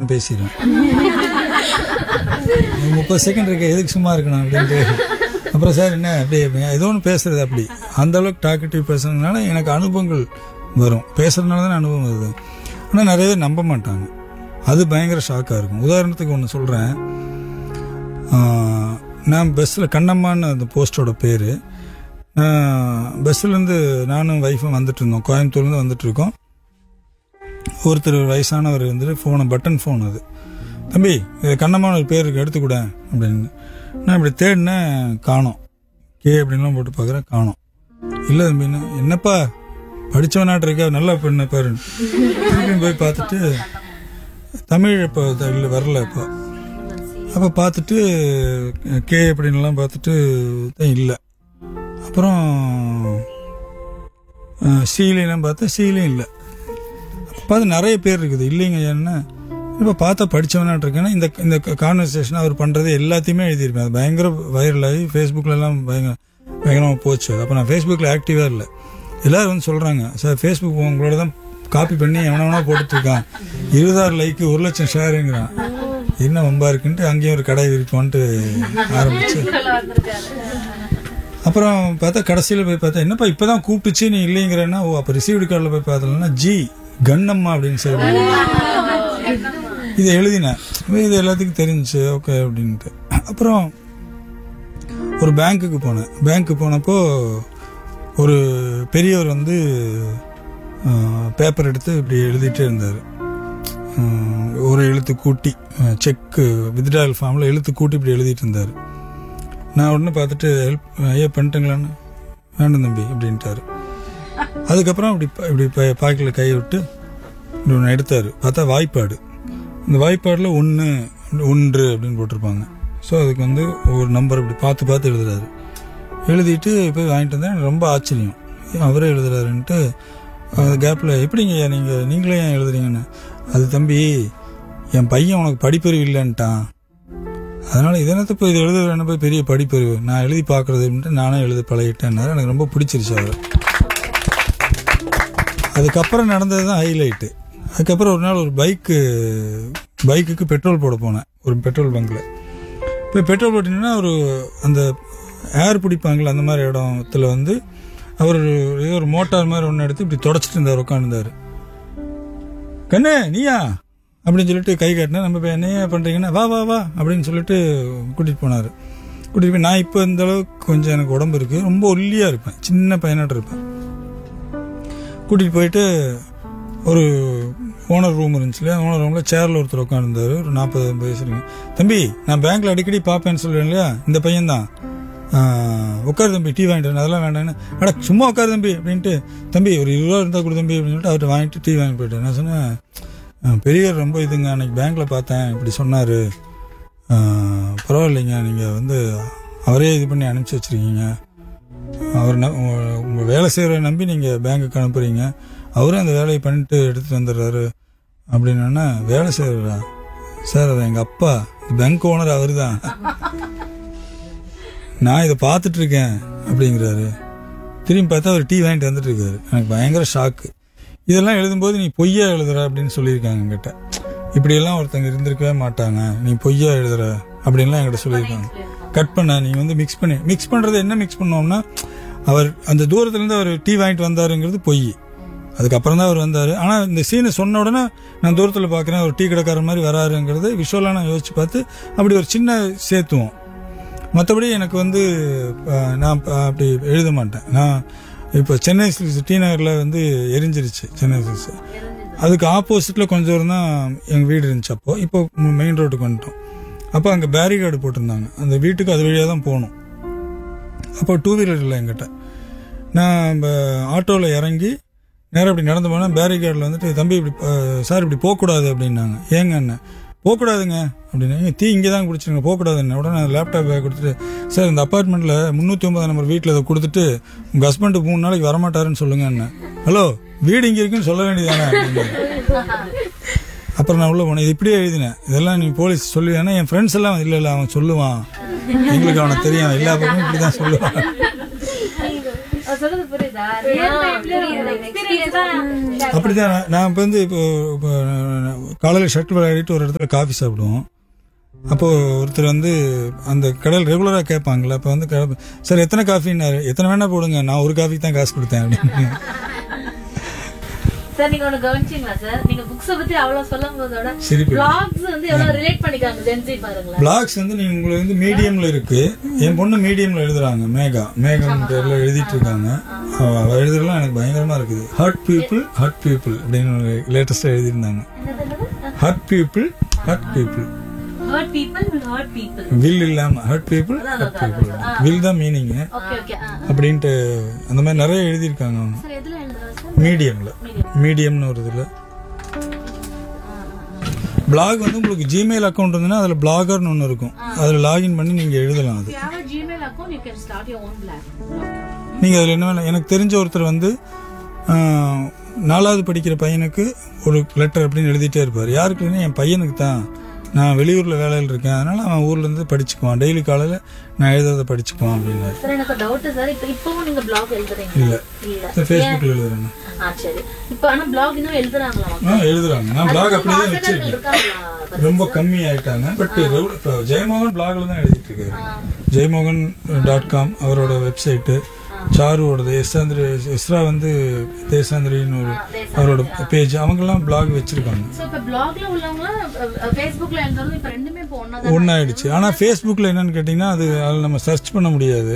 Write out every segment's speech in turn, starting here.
நேரம் பேசிடுவேன் முப்பது செகண்ட் இருக்கு எதுக்கு சும்மா இருக்கணும் அப்படின்ட்டு அப்புறம் சார் என்ன அப்படி ஏதோ ஒன்று பேசுறது அப்படி அந்த அளவுக்கு டாக்கட்டிவ் பேசுறதுனால எனக்கு அனுபவங்கள் வரும் பேசுறதுனால தான் அனுபவம் வருது ஆனால் நிறைய பேர் நம்ப மாட்டாங்க அது பயங்கர ஷாக்காக இருக்கும் உதாரணத்துக்கு ஒன்று சொல்கிறேன் நான் பஸ்ஸில் கண்ணம்மான்னு அந்த போஸ்டோட பேர் பஸ்ஸிலேருந்து நானும் ஒய்ஃபும் வந்துட்டு இருந்தோம் கோயம்புத்தூர்லேருந்து வந்துட்டு இருக்கோம் ஒருத்தர் வயசானவர் வந்துட்டு ஃபோனை பட்டன் ஃபோன் அது தம்பி இது கண்ணம்மான ஒரு பேர் இருக்கு எடுத்துக்கூட அப்படின்னு நான் இப்படி தேடினேன் காணோம் கே அப்படின்லாம் போட்டு பார்க்குறேன் காணோம் இல்லை தம்பின்னு என்னப்பா படித்தவனாட்டு இருக்கா நல்லா பெண்ணு பாரு திருப்பியும் போய் பார்த்துட்டு தமிழ் இப்போ இல்லை வரல இப்போ அப்போ பார்த்துட்டு கே அப்படின்லாம் பார்த்துட்டு தான் இல்லை அப்புறம் சீலையெல்லாம் பார்த்தா சீலையும் இல்லை பார்த்து நிறைய பேர் இருக்குது இல்லைங்க என்ன இப்போ பார்த்தா படித்தவனாட்டு இருக்கேன்னா இந்த இந்த கான்வர்சேஷன் அவர் பண்ணுறது எல்லாத்தையுமே எழுதியிருப்பேன் அது பயங்கர வைரலாகி ஃபேஸ்புக்கிலலாம் பயங்கர பயங்கரமாக போச்சு அப்போ நான் ஃபேஸ்புக்கில் ஆக்டிவாக இல்லை எல்லாரும் வந்து சொல்கிறாங்க சார் ஃபேஸ்புக் உங்களோட தான் காப்பி பண்ணி எவனவனா போட்டுட்ருக்கான் இருபதாயிரம் லைக்கு ஒரு லட்சம் ஷேருங்கிறான் என்ன வம்பா இருக்குன்ட்டு அங்கேயும் ஒரு கடை விரிப்போன்ட்டு ஆரம்பிச்சு அப்புறம் பார்த்தா கடைசியில் போய் பார்த்தா என்னப்பா இப்போதான் கூப்பிட்டுச்சு நீ இல்லைங்கிறன்னா ஓ அப்போ ரிசீவ்டு கார்டில் போய் பார்த்தலன்னா ஜி கண்ணம்மா அப்படின்னு சொல்லி இதை எழுதினேன் இது எல்லாத்துக்கும் தெரிஞ்சுச்சு ஓகே அப்படின்ட்டு அப்புறம் ஒரு பேங்க்குக்கு போனேன் பேங்க்கு போனப்போ ஒரு பெரியவர் வந்து பேப்பர் எடுத்து இப்படி எழுதிட்டே இருந்தார் ஒரு எழுத்து கூட்டி செக்கு வித்ட்ராயல் ஃபார்மில் எழுத்து கூட்டி இப்படி எழுதிட்டு இருந்தார் நான் உடனே பார்த்துட்டு ஹெல்ப் ஐயா பண்ணிட்டுங்களான்னு வேண்டாம் தம்பி அப்படின்ட்டாரு அதுக்கப்புறம் இப்படி இப்படி பாக்கில் கையை விட்டு இப்படி ஒன்று எடுத்தார் பார்த்தா வாய்ப்பாடு இந்த வாய்ப்பாடில் ஒன்று ஒன்று அப்படின்னு போட்டிருப்பாங்க ஸோ அதுக்கு வந்து ஒரு நம்பர் இப்படி பார்த்து பார்த்து எழுதுறாரு எழுதிட்டு போய் வாங்கிட்டு வந்தேன் எனக்கு ரொம்ப ஆச்சரியம் ஏன் அவரே எழுதுறாருன்ட்டு அந்த கேப்பில் எப்படிங்க நீங்கள் நீங்களே ஏன் எழுதுறீங்கன்னு அது தம்பி என் பையன் உனக்கு படிப்பறிவு இல்லைன்ட்டான் அதனால் இதனத்தை போய் இது எழுதுறேன்னு போய் பெரிய படிப்பறிவு நான் எழுதி பார்க்குறது அப்படின்ட்டு நானே எழுத பழகிட்டேன்னாரு எனக்கு ரொம்ப பிடிச்சிருச்சு அவர் அதுக்கப்புறம் நடந்தது தான் ஹைலைட்டு அதுக்கப்புறம் ஒரு நாள் ஒரு பைக்கு பைக்குக்கு பெட்ரோல் போட போனேன் ஒரு பெட்ரோல் பங்கில் இப்போ பெட்ரோல் போட்டிங்கன்னா ஒரு அந்த ஏர் பிடிப்பாங்களே அந்த மாதிரி இடத்துல வந்து அவர் ஏதோ ஒரு மோட்டார் மாதிரி ஒன்று எடுத்து இப்படி தொடச்சிட்டு இருந்தார் உட்காந்துருந்தார் கண்ணு நீயா அப்படின்னு சொல்லிட்டு கை காட்டினா நம்ம இப்போ என்னையா பண்ணுறீங்கன்னா வா வா வா அப்படின்னு சொல்லிட்டு கூட்டிகிட்டு போனார் கூட்டிகிட்டு போய் நான் இப்போ இந்த அளவுக்கு கொஞ்சம் எனக்கு உடம்பு இருக்குது ரொம்ப ஒல்லியாக இருப்பேன் சின்ன பையனாட்டு இருப்பேன் கூட்டிகிட்டு போயிட்டு ஒரு ஓனர் ரூம் இருந்துச்சு இல்லையா ஓனர் ரூமில் சேரில் ஒருத்தர் உட்காந்துருந்தாரு ஒரு நாற்பது வயசு இருக்கு தம்பி நான் பேங்க்கில் அடிக்கடி பார்ப்பேன்னு சொல்லுவேன் இல்லையா இந்த பையன் தான் உட்காரு தம்பி டீ வாங்கிட்டு அதெல்லாம் வேண்டாம்னு அட சும்மா உட்காரு தம்பி அப்படின்ட்டு தம்பி ஒரு இருபது ரூபா இருந்தால் கொடு தம்பி அப்படின்னு சொல்லிட்டு அவர்கிட்ட வாங்கிட்டு டீ வாங்கி போயிட்டேன் நான் சொன்னேன் பெரியவர் ரொம்ப இதுங்க அன்னைக்கு பேங்க்கில் பார்த்தேன் இப்படி சொன்னார் பரவாயில்லைங்க நீங்கள் வந்து அவரே இது பண்ணி அனுப்பிச்சி வச்சுருக்கீங்க அவர் உங்கள் வேலை செய்கிற நம்பி நீங்கள் பேங்க்குக்கு அனுப்புகிறீங்க அவரும் அந்த வேலையை பண்ணிட்டு எடுத்துகிட்டு வந்துடுறாரு அப்படின்னா வேலை செய்கிறா சார் அது எங்கள் அப்பா பேங்க் ஓனர் அவர் தான் நான் இதை பார்த்துட்டு இருக்கேன் அப்படிங்கிறாரு திரும்பி பார்த்தா அவர் டீ வாங்கிட்டு வந்துட்டு இருக்காரு எனக்கு பயங்கர ஷாக்கு இதெல்லாம் எழுதும்போது நீ பொய்யா எழுதுற அப்படின்னு சொல்லியிருக்காங்க என்கிட்ட இப்படியெல்லாம் ஒருத்தங்க இருந்திருக்கவே மாட்டாங்க நீ பொய்யா எழுதுற அப்படின்லாம் என்கிட்ட சொல்லியிருக்காங்க கட் பண்ண நீங்க வந்து மிக்ஸ் பண்ணி மிக்ஸ் பண்றது என்ன மிக்ஸ் பண்ணோம்னா அவர் அந்த தூரத்துல இருந்து அவர் டீ வாங்கிட்டு வந்தாருங்கிறது பொய் அதுக்கப்புறம் தான் அவர் வந்தார் ஆனால் இந்த சீனை சொன்ன உடனே நான் தூரத்தில் பார்க்குறேன் ஒரு டீ கடைக்காரர் மாதிரி வராருங்கிறது விஷுவலாக நான் யோசிச்சு பார்த்து அப்படி ஒரு சின்ன சேர்த்துவோம் மற்றபடி எனக்கு வந்து நான் அப்படி எழுத மாட்டேன் நான் இப்போ சென்னை சில்க்ஸ் டி நகரில் வந்து எரிஞ்சிருச்சு சென்னை சில்க்ஸ் அதுக்கு ஆப்போசிட்டில் கொஞ்சம் தூரம் தான் எங்கள் வீடு இருந்துச்சு அப்போ இப்போ மெயின் ரோட்டுக்கு வந்துட்டோம் அப்போ அங்கே பேரிகார்டு போட்டிருந்தாங்க அந்த வீட்டுக்கு அது வழியாக தான் போகணும் அப்போ டூ வீலர் இல்லை என்கிட்ட நான் ஆட்டோவில் இறங்கி நேராக இப்படி நடந்து போனால் பேரிகார்டில் வந்துட்டு தம்பி இப்படி சார் இப்படி போகக்கூடாது அப்படின்னாங்க ஏங்க என்ன போகக்கூடாதுங்க அப்படின்னு தீ இங்கே தான் குடிச்சிருங்க போகக்கூடாதுன்னு உடனே லேப்டாப் கொடுத்துட்டு சார் இந்த அப்பார்ட்மெண்ட்டில் முந்நூற்றி ஒன்பது நம்பர் வீட்டில் அதை கொடுத்துட்டு உங்கள் ஹஸ்பண்டு மூணு நாளைக்கு வரமாட்டாருன்னு சொல்லுங்க என்ன ஹலோ வீடு இங்கே இருக்குன்னு சொல்ல வேண்டியதானே அப்புறம் நான் உள்ள போனேன் இது இப்படியே எழுதினேன் இதெல்லாம் நீ போலீஸ் சொல்லுவேன்னா என் ஃப்ரெண்ட்ஸ் எல்லாம் இல்லை இல்லை அவன் சொல்லுவான் எங்களுக்கு அவனை தெரியும் எல்லா பக்கமும் இப்படி தான் சொல்லுவான் நான் சொல்றது புரியுதா ரியல் லைஃப்ல எக்ஸ்பீரியன்ஸ் தான் அப்படிதான் நான் நான் இப்போ வந்து இப்போ இப்போ காலையில் ஷட்டில் விளையாடிட்டு ஒரு இடத்துல காஃபி சாப்பிடுவோம் அப்போ ஒருத்தர் வந்து அந்த கடையில் ரெகுலராக கேட்பாங்கல்ல அப்போ வந்து க- சார் எத்தனை காஃபின்னாரு எத்தனை வேணா போடுங்க நான் ஒரு காஃபி தான் காசு கொடுத்தேன் அப்படின்னு சார் நீங்க ஒண்ணு கவனிச்சீங்களா சார் நீங்க புக்ஸ் பத்தி அவ்வளவு சொல்லும் போதோட சிரிப்பு பிளாக்ஸ் வந்து எவ்வளவு ரிலேட் பண்ணிக்காங்க ஜென்சி பாருங்களேன் பிளாக்ஸ் வந்து நீங்க உங்களுக்கு வந்து மீடியம்ல இருக்கு என் பொண்ணு மீடியம்ல எழுதுறாங்க மேகா மேகம் பேர்ல எழுதிட்டு இருக்காங்க அவ அவ எழுதுறதுலாம் எனக்கு பயங்கரமா இருக்குது ஹர்ட் பீப்புள் ஹர்ட் பீப்புள் அப்படின்னு லேட்டஸ்டா எழுதியிருந்தாங்க hurt people hurt people hurt people will hurt people will இல்லாம hurt people hurt people will தான் மீனிங் ஓகே ஓகே அப்படின்ட்டு அந்த மாதிரி நிறைய எழுதியிருக்காங்க அவங்க சார் எதுல எழுதுறா சார் மீடியம்ல மீடியம்னு ஒரு இதுல பிளாக் வந்து உங்களுக்கு ஜிமெயில் அக்கௌண்ட் இருந்ததுன்னா அதுல பிளாகர்னு ஒன்று இருக்கும் அதுல லாகின் பண்ணி நீங்க எழுதலாம் அது you have a gmail account you can start your own blog நீங்க அதுல என்ன வேணா- எனக்கு தெரிஞ்ச ஒருத்தர் வந்து ஆஹ், நாலாவது படிக்கிற பையனுக்கு ஒரு லெட்டர் அப்படின்னு எழுதிட்டே இருப்பார் யாருக்குன்னு என் பையனுக்கு தான் நான் வெளியூர்ல வேலையில் இருக்கேன் அதனால அவன் ஊர்ல இருந்து படிச்சுக்குவான் டெய்லி காலையில நான் எழுதுறத படிச்சுக்குவான் அப்படின்னாரு சார் எனக்கு டவுட் சார் இப்போ இப்பவும் நீங்க blog எழுதுறீங்க இல்ல இல்ல ஃபேஸ்புக்ல எழுதுறேன் ஆ சரி இப்போ ஆனா blog இன்னும் எழுதுறாங்களா ஆ எழுதுறாங்க நான் பிளாக் அப்படியே தான் வாசகர்கள் வச்சிருக்கேன் இருக்காங்களா ரொம்ப கம்மி ஆயிட்டாங்க பட் இப்போ ஜெயமோகன் பிளாக்ல தான் எழுதிட்டு இருக்காரு ஜெயமோகன் டாட் காம் அவரோட வெப்சைட்டு சாருவோடது எஸ்ஆந்திரி எஸ்ரா வந்து தேசாந்திரின்னு ஒரு அவரோட பேஜ் அவங்கெல்லாம் பிளாக் வச்சிருக்காங்க சோ இப்போ blogல உள்ளவங்க ஃபேஸ்புக்ல எழுதுறது இப்போ ரெண்டுமே இப்போ ஒண்ணா தான் ஒன்றாயிடுச்சு ஆனால் ஃபேஸ்புக்கில் என்னன்னு கேட்டிங்கன்னா அது அதில் நம்ம சர்ச் பண்ண முடியாது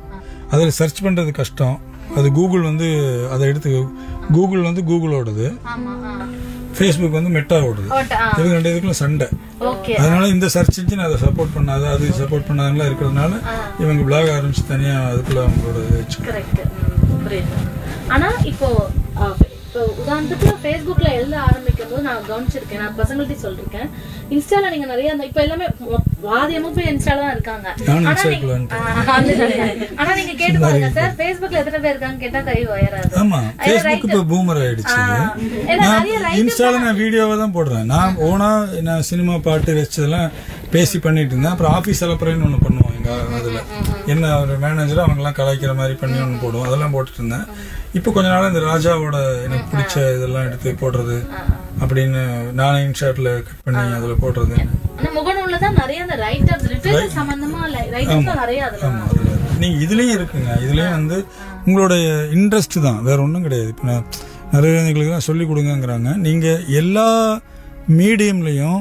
அதில் சர்ச் பண்ணுறது கஷ்டம் அது கூகுள் வந்து அதை எடுத்து கூகுள் வந்து கூகுளோடது ஆமா ஃபேஸ்புக் வந்து மெட்டாவோடது இவங்க ரெண்டு இதுக்குள்ள சண்டை ஓகே அதனால இந்த சர்ச் இன்ஜின் அதை சப்போர்ட் பண்ணாத அது சப்போர்ட் பண்ணாதெல்லாம் இருக்கிறதுனால இவங்க பிளாக் ஆரம்பிச்சு தனியா அதுக்குள்ள அவங்களோட இது வச்சு கரெக்ட் புரியுது ஆனா இப்போ அஹ், இப்போ உதாரணத்துக்கு ஃபேஸ்புக்ல எழுத ஆரம்பிக்கும் போது நான் கவனிச்சிருக்கேன் நான் பசங்கள்ட்ட சொல்லிருக்கேன் இன்ஸ்டால நீங்க நிறைய அந்த இப்போ எல்லாமே மொ- வாதி அமைப்பு இன்ஸ்டால தான் இருக்காங்க நானும் ஆனா இன்ஸ்டாக்குள்ள நீங்க- வந்துட்டேன். ஆ, வந்துட்டேன். ஆனா நீங்க கேட்டு பாருங்க சார் ஃபேஸ்புக்ல எத்தனை பேர் இருக்காங்க கேட்டா கை உயராது ஆமா ஃபேஸ்புக் இப்போ பூமர் ஆயிடுச்சு ஏன்னா நான் நிறைய writers இன்ஸ்டால நான் வீடியோவை தான் போடுறேன் நான் ஓனா நான் சினிமா பாட்டு வச்சதெல்லாம் பேசி பண்ணிட்டு இருந்தேன் அப்புறம் ஆபீஸ் அலப்பறைன்னு ஒன்று பண்ணுவோம் எங்க அதுல என்ன ஒரு மேனேஜர் அவங்க எல்லாம் கலாய்க்கிற மாதிரி பண்ணி ஒன்று போடுவோம் அதெல்லாம் போட்டுட்டு இருந்தேன் இப்போ கொஞ்ச நாள் இந்த ராஜாவோட எனக்கு பிடிச்ச இதெல்லாம் எடுத்து போடுறது அப்படின்னு நானே இன்ஷாட்ல கட் பண்ணி அதுல போடுறது ஆனா முகநூல்ல தான் நிறைய அந்த ரைட்டர்ஸ் லிட்டரேச்சர் சம்பந்தமா ரைட்டர்ஸ் நிறைய அதுல ஆமா அதுல நீங்க இதுலயும் இருக்குங்க இதுலயும் வந்து உங்களுடைய இன்ட்ரெஸ்ட் தான் வேற ஒன்றும் கிடையாது இப்போ நான் நிறைய குழந்தைகளுக்கு தான் சொல்லி கொடுங்கங்கிறாங்க நீங்க எல்லா மீடியம்லயும்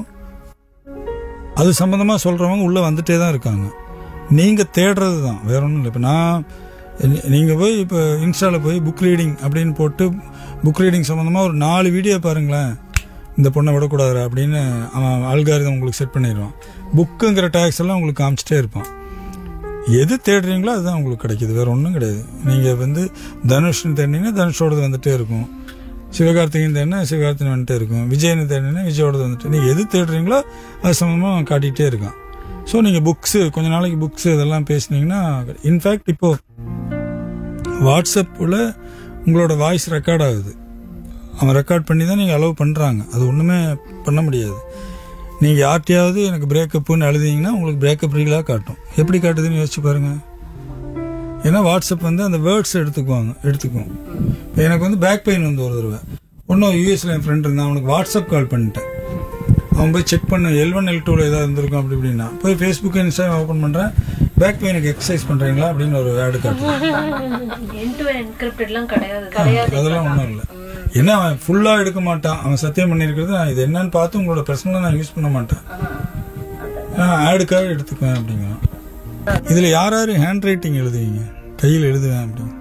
அது சம்பந்தமா சொல்றவங்க உள்ள வந்துட்டே தான் இருக்காங்க நீங்க தேடுறது தான் வேற ஒன்றும் இல்லை இப்போ நான் நீ- நீங்க போய் இப்போ இன்ஸ்டால போய் புக் ரீடிங் அப்படின்னு போட்டு புக் ரீடிங் சம்பந்தமா ஒரு நாலு வீடியோ பாருங்களேன் இந்த பொண்ணை விடக்கூடாதுடா அப்படின்னு அவன் அல்காரிதம் உங்களுக்கு செட் பண்ணிடுவான் புக்குங்கிற டேக்ஸ் எல்லாம் உங்களுக்கு காமிச்சிட்டே இருப்பான் எது தேடுறீங்களோ அதுதான் உங்களுக்கு கிடைக்குது வேற ஒன்றும் கிடையாது நீங்க வந்து தனுஷ்னு தேடினீங்கன்னா தனுஷோடது வந்துட்டே இருக்கும் சிவகார்த்திகேயன் தேடினா சிவகார்த்திகேயன் வந்துட்டே இருக்கும் விஜயன்னு தேடினீங்கன்னா விஜயோடது வந்துட்டு நீங்க எது தேடுறீங்களோ அது சம்பந்தமா அவன் காட்டிகிட்டே இருக்கான் ஸோ நீங்க புக்ஸ் கொஞ்ச நாளைக்கு புக்ஸ் இதெல்லாம் பேசுனீங்கன்னா இன்ஃபேக்ட் இப்போ வாட்ஸ்அப்பில் உங்களோட வாய்ஸ் ரெக்கார்ட் ஆகுது அவன் ரெக்கார்ட் பண்ணி தான் நீங்கள் அலோவ் பண்ணுறாங்க அது ஒன்றுமே பண்ண முடியாது நீங்கள் யார்கிட்டயாவது எனக்கு பிரேக்கப்புன்னு எழுதிங்கன்னா உங்களுக்கு பிரேக்கப் ரீலாக காட்டும் எப்படி காட்டுதுன்னு யோசிச்சு பாருங்க ஏன்னா வாட்ஸ்அப் வந்து அந்த வேர்ட்ஸ் எடுத்துக்குவாங்க எடுத்துக்குவோம் இப்போ எனக்கு வந்து பேக் பெயின் வந்து ஒரு தடவை ஒன்றும் யூஎஸ்ல என் ஃப்ரெண்ட் இருந்தான் அவனுக்கு வாட்ஸ்அப் கால் பண்ணிட்டேன் அவன் போய் செக் பண்ண எல் ஒன் எல் டூவில் ஏதாவது இருந்திருக்கும் அப்படி இப்படின்னா போய் ஃபேஸ்புக் இன்ஸ்டாகிராம் ஓப்பன் பண்ணுறேன் பேக் பெயினுக்கு எக்ஸசைஸ் பண்ணுறீங்களா அப்படின்னு ஒரு ஆடு காட்டுறேன் என் டு என்கிரிப்டட்லாம் கிடையாது கிடையாது அதெல்லாம் ஒன்றும் இல்லை என்ன அவன் ஃபுல்லாக எடுக்க மாட்டான் அவன் சத்தியம் பண்ணியிருக்கிறது நான் இது என்னன்னு பார்த்து உங்களோட பர்சனலாக நான் யூஸ் பண்ண மாட்டேன் நான் ஆடுக்காக எடுத்துக்குவேன் அப்படிங்கிறான் இதில் யார் யார் ஹேண்ட் ரைட்டிங் எழுதுவீங்க கையில் எழுதுவேன் அப்படின்னு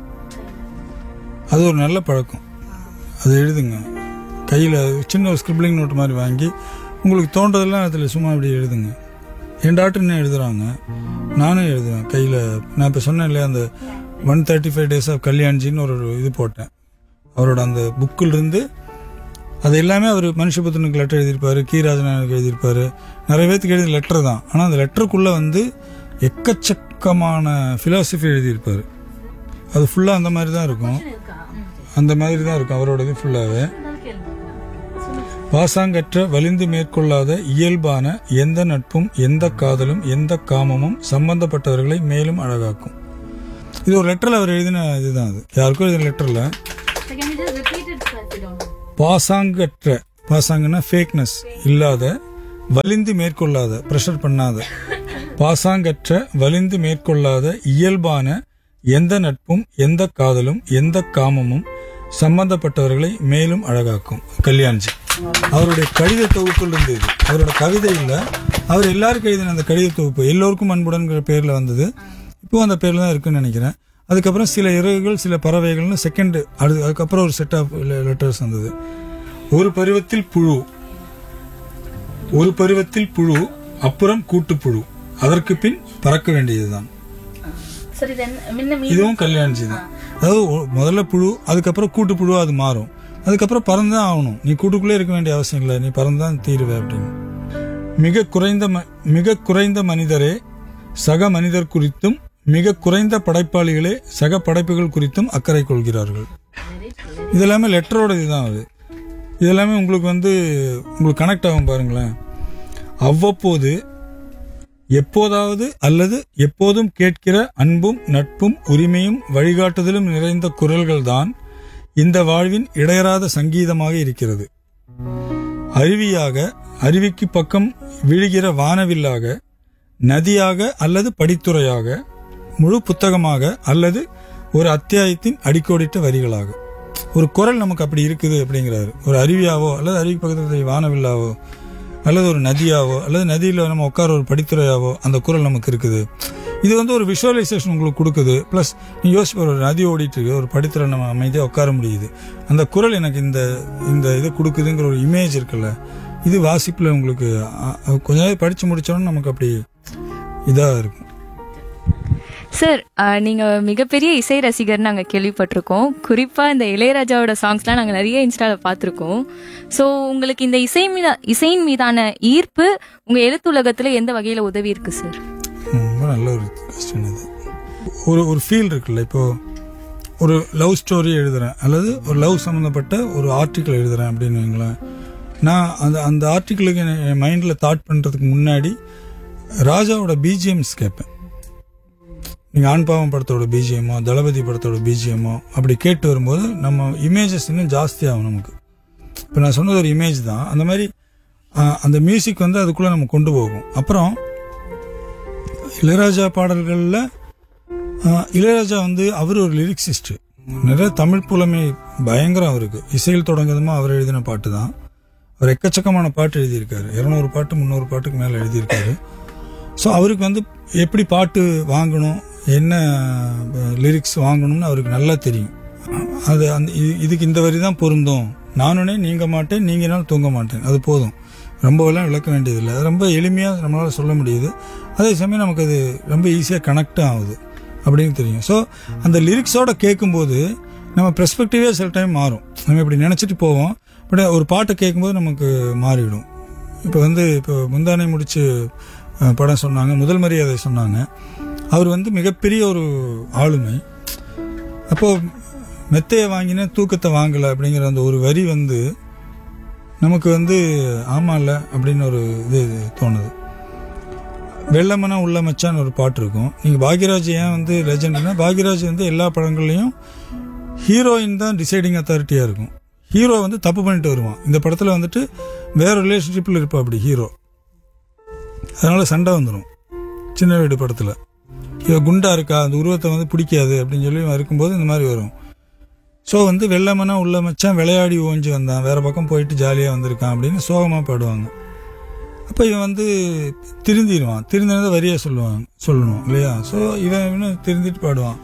அது ஒரு நல்ல பழக்கம் அது எழுதுங்க கையில் சின்ன ஒரு ஸ்கிரிப்ளிங் நோட் மாதிரி வாங்கி உங்களுக்கு தோன்றதெல்லாம் அதில் சும்மா அப்படி எழுதுங்க என் டாக்டர் என்ன எழுதுறாங்க நானும் எழுதுவேன் கையில் நான் இப்போ சொன்னேன் இல்லையா அந்த one thirty five days of கல்யாண்ஜின்னு ஒரு இது போட்டேன் அவரோட அந்த புக்கில் இருந்து அது எல்லாமே அவர் மனுஷபுத்தனுக்கு லெட்டர் எழுதியிருப்பாரு கீராஜனானுக்கு எழுதியிருப்பாரு நிறைய பேத்துக்கு எழுதிய லெட்டர் தான் ஆனால் அந்த லெட்டருக்குள்ளே வந்து எக்கச்சக்கமான ஃபிலாசபி எழுதியிருப்பாரு அது ஃபுல்லாக அந்த மாதிரி தான் இருக்கும் இருக்கா ம். அந்த மாதிரி தான் இருக்கும் அவரோட இது ஃபுல்லாகவே அதான் கேள்வி. பாசாங்கற்ற வலிந்து மேற்கொள்ளாத இயல்பான எந்த நட்பும் எந்த காதலும் எந்த காமமும் சம்பந்தப்பட்டவர்களை மேலும் அழகாக்கும் இது ஒரு லெட்டரில் அவர் எழுதின இதுதான் அது யாருக்கும் எழுதின லெட்டரில் So can you just repeat it so if you don't know? பாசாங்கற்ற பாசாங்கன்னா ஃபேக்னஸ் இல்லாத வலிந்து மேற்கொள்ளாத ப்ரெஷர் பண்ணாத பாசாங்கற்ற வலிந்து மேற்கொள்ளாத இயல்பான எந்த நட்பும் எந்த காதலும் எந்த காமமும் சம்பந்தப்பட்டவர்களை மேலும் அழகாக்கும் கல்யாண்ஜி அவருடைய கடித தொகுப்புல இருந்து இது அவரோட கவிதை இல்ல அவர் எல்லாருக்கும் எழுதின அந்த கடித தொகுப்பு எல்லோருக்கும் அன்புடன்கிற பேர்ல வந்தது இப்போ அந்த பேர்ல தான் இருக்குன்னு நினைக்கிறேன் அதுக்கப்புறம் சில இறகுகள் சில பறவைகள்னு செகண்ட் அது அதுக்கப்புறம் ஒரு செட் ஆஃப் லெட்டர்ஸ் வந்தது ஒரு பருவத்தில் புழு ஒரு பருவத்தில் புழு அப்புறம் கூட்டுப்புழு அதற்கு பின் பறக்க வேண்டியதுதான் சரி தென் முன்ன மீ இதுவும் கல்யாண்ஜி தான் அதாவது ஒ- முதல்ல புழு அதுக்கப்புறம் கூட்டுப்புழு அது மாறும் அதுக்கப்புறம் பறந்துதான் ஆகணும் நீ கூட்டுக்குள்ளே இருக்க வேண்டிய அவசியம் இல்லை நீ பறந்துதான் தீருவே அப்படின்னு மிக குறைந்த ம- மிக குறைந்த மனிதரே சக மனிதர் குறித்தும் மிக குறைந்த படைப்பாளிகளே சக படைப்புகள் குறித்தும் அக்கறை கொள்கிறார்கள் இது எல்லாமே லெட்டரோட இதுதான் அது இது எல்லாமே உங்களுக்கு வந்து உங்களுக்கு கனெக்ட் ஆகும் பாருங்களேன் அவ்வப்போது எப்போதாவது அல்லது எப்போதும் கேட்கிற அன்பும் நட்பும் உரிமையும் வழிகாட்டுதலும் நிறைந்த குரல்கள்தான் இந்த வாழ்வின் இடையறாத சங்கீதமாக இருக்கிறது அருவியாக அருவிக்கு பக்கம் விழுகிற வானவில்லாக நதியாக அல்லது படித்துறையாக முழு புத்தகமாக அல்லது ஒரு அத்தியாயத்தின் அடிக்கோடிட்ட வரிகளாக ஒரு குரல் நமக்கு அப்படி இருக்குது அப்படிங்கிறாரு ஒரு அருவியாவோ அல்லது அருவிக்கு பக்கத்தில் வானவில்லாவோ அல்லது ஒரு நதியாவோ அல்லது நதியில் நம்ம உட்கார ஒரு படித்துறையாவோ அந்த குரல் நமக்கு இருக்குது இது வந்து ஒரு விஷுவலைசேஷன் உங்களுக்கு கொடுக்குது ப்ளஸ் நீ யோசிப்பார் ஒரு நதி ஓடிட்டு இருக்கு ஒரு படித்துறை நம்ம அமைதியாக உட்கார முடியுது அந்த குரல் எனக்கு இந்த இந்த இது கொடுக்குதுங்கிற ஒரு இமேஜ் இருக்குல்ல இது வாசிப்பில் உங்களுக்கு அ- அ- கொஞ்ச நேரம் படித்து முடிச்சோன்னு நமக்கு அப்படி இதாக இருக்கும் சார் அஹ், நீங்க மிகப்பெரிய இசை ரசிகர் நாங்க கேள்விப்பட்டிருக்கோம் குறிப்பா இந்த இளையராஜாவோட சாங்ஸ்லாம் நாங்க நிறைய இன்ஸ்டால பார்த்திருக்கோம் ஸோ உங்களுக்கு இந்த இசை மீத இசையின் மீதான ஈர்ப்பு உங்க எழுத்துலகத்துல எந்த வகையில உதவி இருக்கு சார் ரொம்ப நல்ல ஒரு கொஸ்டின் இது ஒரு ஒரு ஃபீல் இருக்குல்ல இப்போ ஒரு லவ் ஸ்டோரி எழுதுறேன் அல்லது ஒரு லவ் சம்மந்தப்பட்ட ஒரு ஆர்டிக்கல் எழுதுறேன் அப்படின்னு வைங்களேன் நான் அந்த அந்த ஆர்டிக்கிளுக்கு என் மைண்டில் தாட் பண்ணுறதுக்கு முன்னாடி ராஜாவோட பிஜிஎம்ஸ் கேட்பேன் நீங்கள் ஆண் பாவம் படத்தோட பிஜிஎம்மோ தளபதி படத்தோட பிஜிஎம்மோ அப்படி கேட்டு வரும்போது நம்ம இமேஜஸ் இன்னும் ஜாஸ்தியாகும் நமக்கு இப்போ நான் சொன்னது ஒரு இமேஜ் தான் அந்த மாதிரி ஆஹ், அந்த மியூசிக் வந்து அதுக்குள்ளே நம்ம கொண்டு போகும் அப்புறம் இளையராஜா பாடல்களில் இளையராஜா வந்து அவர் ஒரு லிரிக்ஸிஸ்ட் நிறைய தமிழ் புலமை பயங்கரம் அவருக்கு இசையில் தொடங்குதுமா அவர் எழுதின பாட்டு தான் அவர் எக்கச்சக்கமான பாட்டு எழுதியிருக்காரு இரநூறு பாட்டு முந்நூறு பாட்டுக்கு மேலே எழுதியிருக்காரு ஸோ அவருக்கு வந்து எப்படி பாட்டு வாங்கணும் என்ன லிரிக்ஸ் வாங்கணும்னு அவருக்கு நல்லா தெரியும் அது அந்த இது- இதுக்கு இந்த வரி தான் பொருந்தும் நானுனே நீங்க மாட்டேன் நீங்கினால் தூங்க மாட்டேன் அது போதும் ரொம்பவெல்லாம் விளக்க வேண்டியதில்லை அது ரொம்ப எளிமையாக நம்மளால் சொல்ல முடியுது அதே சமயம் நமக்கு அது ரொம்ப ஈஸியாக கனெக்ட் ஆகுது அப்படின்னு தெரியும் ஸோ அந்த லிரிக்ஸோட கேட்கும்போது நம்ம பெர்ஸ்பெக்டிவே சில டைம் மாறும் நம்ம இப்படி நினச்சிட்டு போவோம் பட் ஒரு பாட்டை கேட்கும்போது நமக்கு மாறிடும் இப்போ வந்து இப்போ முந்தானை முடிச்சு அஹ், படம் சொன்னாங்க முதல் மரியாதை சொன்னாங்க அவர் வந்து மிகப்பெரிய ஒரு ஆளுமை அப்போ மெத்தையை வாங்கின தூக்கத்தை வாங்கல அப்படிங்கிற அந்த ஒரு வரி வந்து நமக்கு வந்து ஆமால அப்படின்னு ஒரு இது தோணுது வெள்ளமனா உள்ள மச்சான்னு ஒரு பாட்டு இருக்கும் நீங்க பாக்யராஜ் ஏன் வந்து லெஜெண்ட்னா பாக்யராஜ் வந்து எல்லா படங்கள்லயும் ஹீரோயின் தான் டிசைடிங் அத்தாரிட்டியா இருக்கும் ஹீரோ வந்து தப்பு பண்ணிட்டு வருவான் இந்த படத்துல வந்துட்டு வேற ரிலேஷன்ஷிப்ல இருப்பா அப்படி ஹீரோ அதனால சண்டை வந்துடும் சின்ன வீடு படத்துல இவ குண்டா இருக்கா அந்த உருவத்தை வந்து பிடிக்காது அப்படின்னு சொல்லி இவன் இருக்கும்போது இந்த மாதிரி வரும் ஸோ வந்து வெள்ளமனா உள்ள மச்சான் விளையாடி ஓஞ்சி வந்தான் வேற பக்கம் போயிட்டு ஜாலியாக வந்திருக்கான் அப்படின்னு சோகமாக பாடுவாங்க அப்போ இவன் வந்து திருந்திடுவான் திருந்தினதை வரியா சொல்லுவான் சொல்லணும் இல்லையா ஸோ இவன் இவனும் திருந்திட்டு பாடுவான்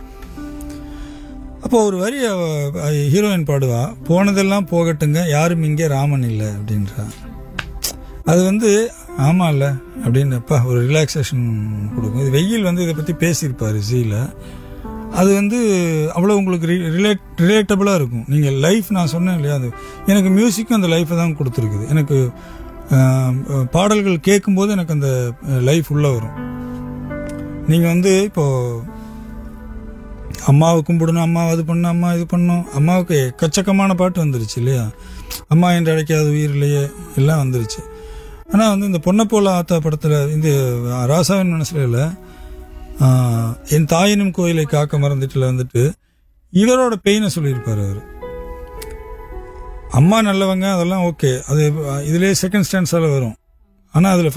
அப்போ ஒரு வரி அவ- ஹீரோயின் பாடுவா போனதெல்லாம் போகட்டுங்க யாரும் இங்கே ராமன் இல்லை அப்படின்றா அது வந்து ஆமா இல்ல அப்படின்னப்பா ஒரு ரிலாக்ஸேஷன் கொடுக்கும் இது வெயில் வந்து இதை பத்தி பேசியிருப்பாரு ஜீல அது வந்து அவ்வளோ உங்களுக்கு ரிலேட் ரிலேட்டபிளாக இருக்கும் நீங்கள் லைஃப் நான் சொன்னேன் இல்லையா அது எனக்கு மியூசிக்கும் அந்த லைஃப்பை தான் கொடுத்துருக்குது எனக்கு ஆஹ், பாடல்கள் கேட்கும்போது எனக்கு அந்த லைஃப் உள்ளே வரும் நீங்கள் வந்து இப்போ அம்மாவை கும்பிடணும் அம்மா அது பண்ணணும் அம்மா இது பண்ணணும் அம்மாவுக்கு எக்கச்சக்கமான பாட்டு வந்துருச்சு இல்லையா அம்மா என்று அழைக்காத உயிர் இல்லையே எல்லாம் வந்துருச்சு ஆனால் வந்து இந்த பொண்ணை போல ஆத்தா படத்தில் இந்த ராசாவின் மனசுல இல்லை ஆஹ், என் தாயினும் கோயிலை காக்க மறந்துட்டுல வந்துட்டு இவரோட பெயினை சொல்லியிருப்பாரு அவர் அம்மா நல்லவங்க அதெல்லாம் ஓகே அது இதுலயே செகண்ட் ஸ்டான்ஸால வரும் ஆனா அதுல